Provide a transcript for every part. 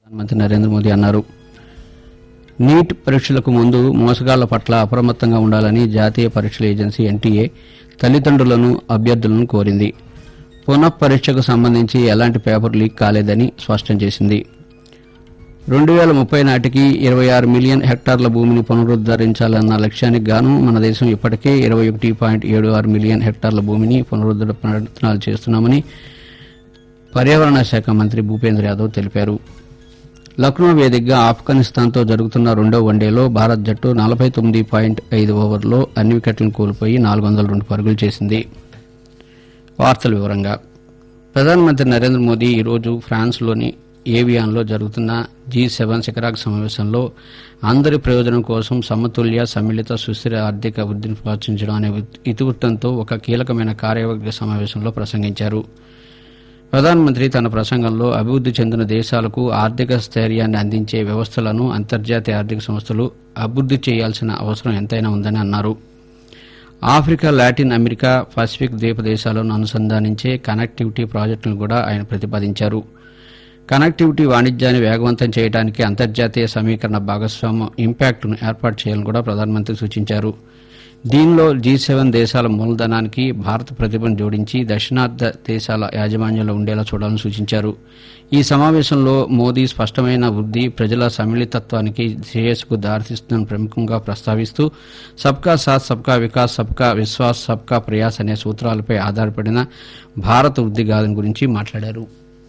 ప్రధానమంత్రి నరేంద్ర మోదీ అన్నారు నీట్ పరీక్షలకు ముందు మోసగాళ్ల పట్ల అప్రమత్తంగా ఉండాలని జాతీయ పరీక్షల ఏజెన్సీ ఎన్టీఏ తల్లిదండ్రులను అభ్యర్థులను కోరింది పునః పరీక్షకు సంబంధించి ఎలాంటి పేపర్ లీక్ కాలేదని స్పష్టం చేసింది రెండు వేల ముప్పై నాటికి ఇరవై ఆరు మిలియన్ హెక్టార్ల భూమిని పునరుద్ధరించాలన్న లక్ష్యానికి గాను మన దేశం ఇప్పటికే ఇరవై ఒకటి పాయింట్ ఏడు ఆరు మిలియన్ హెక్టార్ల భూమిని పునరుద్ధరణ ప్రయత్నాలు చేస్తున్నామని పర్యావరణ శాఖ మంత్రి భూపేంద్ర యాదవ్ తెలిపారు లక్నో వేదికగా ఆఫ్ఘనిస్తాన్తో జరుగుతున్న రెండో వన్డేలో భారత్ జట్టు నలభై తొమ్మిది పాయింట్ ఐదు ఓవర్లో అన్ని వికెట్లను కోల్పోయి నాలుగు వందల రెండు పరుగులు చేసింది వార్తల వివరంగా ప్రధానమంత్రి నరేంద్ర మోదీ ఈరోజు ఫ్రాన్స్లోని ఏవియాన్లో జరుగుతున్న జీ సెవెన్ శిఖరాగ్ర సమావేశంలో అందరి ప్రయోజనం కోసం సమతుల్య సమ్మిళిత సుస్థిర ఆర్థిక వృద్ధిని ప్రోత్సహించడం అనే ఇతివృత్తంతో ఒక కీలకమైన కార్యవర్గ సమావేశంలో ప్రసంగించారు ప్రధానమంత్రి తన ప్రసంగంలో అభివృద్ది చెందిన దేశాలకు ఆర్థిక స్థైర్యాన్ని అందించే వ్యవస్థలను అంతర్జాతీయ ఆర్థిక సంస్థలు అభివృద్ది చేయాల్సిన అవసరం ఎంతైనా ఉందని అన్నారు ఆఫ్రికా లాటిన్ అమెరికా పసిఫిక్ ద్వీప దేశాలను అనుసంధానించే కనెక్టివిటీ ప్రాజెక్టులను కూడా ఆయన ప్రతిపాదించారు కనెక్టివిటీ వాణిజ్యాన్ని వేగవంతం చేయడానికి అంతర్జాతీయ సమీకరణ భాగస్వామ్యం ఇంపాక్ట్ను ఏర్పాటు చేయాలని కూడా ప్రధానమంత్రి సూచించారు దీనిలో జీ సెవెన్ దేశాల మూలధనానికి భారత ప్రతిభను జోడించి దక్షిణార్థ దేశాల యాజమాన్యంలో ఉండేలా చూడాలని సూచించారు ఈ సమావేశంలో మోదీ స్పష్టమైన వృద్ధి ప్రజల సమ్మిళితత్వానికి శ్రేయస్సుకు దారితీస్తుందని ప్రముఖంగా ప్రస్తావిస్తూ సబ్కా సాత్ సబ్కా వికాస్ సబ్కా విశ్వాస్ సబ్కా ప్రయాస్ అనే సూత్రాలపై ఆధారపడిన భారత వృద్ధి గాథను గురించి మాట్లాడారు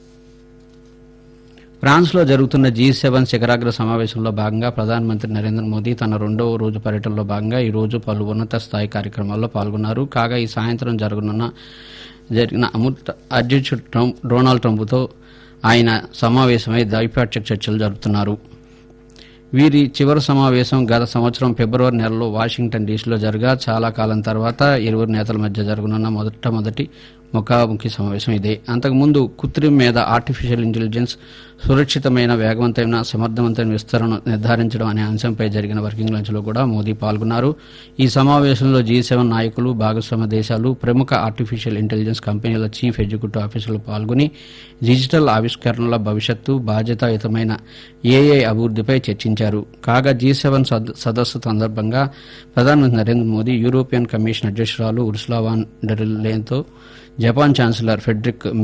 ఫ్రాన్స్లో జరుగుతున్న జీ సెవెన్ శిఖరాగ్ర సమావేశంలో భాగంగా ప్రధానమంత్రి నరేంద్ర మోదీ తన రెండవ రోజు పర్యటనలో భాగంగా ఈ రోజు పలు ఉన్నత స్థాయి కార్యక్రమాల్లో పాల్గొన్నారు కాగా ఈ సాయంత్రం జరగనున్న జరిగిన అమృత అధ్యక్షుడు ట్రంప్ డొనాల్డ్ ట్రంప్తో ఆయన సమావేశమై ద్వైపాక్షిక చర్చలు జరుపుతున్నారు వీరి చివరి సమావేశం గత సంవత్సరం ఫిబ్రవరి నెలలో వాషింగ్టన్ డీసీలో జరగా చాలా కాలం తర్వాత ఇరువురు నేతల మధ్య జరగనున్న మొదటమొదటి ముఖాముఖి సమావేశం ఇదే అంతకుముందు కృత్రిమ మీద ఆర్టిఫిషియల్ ఇంటెలిజెన్స్ సురక్షితమైన వేగవంతమైన సమర్థవంతమైన విస్తరణ నిర్ధారించడం అనే అంశంపై జరిగిన వర్కింగ్ లంచ్లో కూడా మోదీ పాల్గొన్నారు ఈ సమావేశంలో జీ సెవెన్ నాయకులు భాగస్వామ్య దేశాలు ప్రముఖ ఆర్టిఫిషియల్ ఇంటెలిజెన్స్ కంపెనీల చీఫ్ ఎగ్జిక్యూటివ్ ఆఫీసర్లు పాల్గొని డిజిటల్ ఆవిష్కరణల భవిష్యత్తు బాధ్యతాయుతమైన ఏఐ అభివృద్ధిపై చర్చించారు కాగా జీ సెవెన్ సదస్సు సందర్భంగా ప్రధానమంత్రి నరేంద్ర మోదీ యూరోపియన్ కమిషన్ అధ్యక్షురాలు ఉర్సులా వాన్ డెర్ లేన్తో జపాన్ ఛాన్సలర్ ఫెడ్రిక్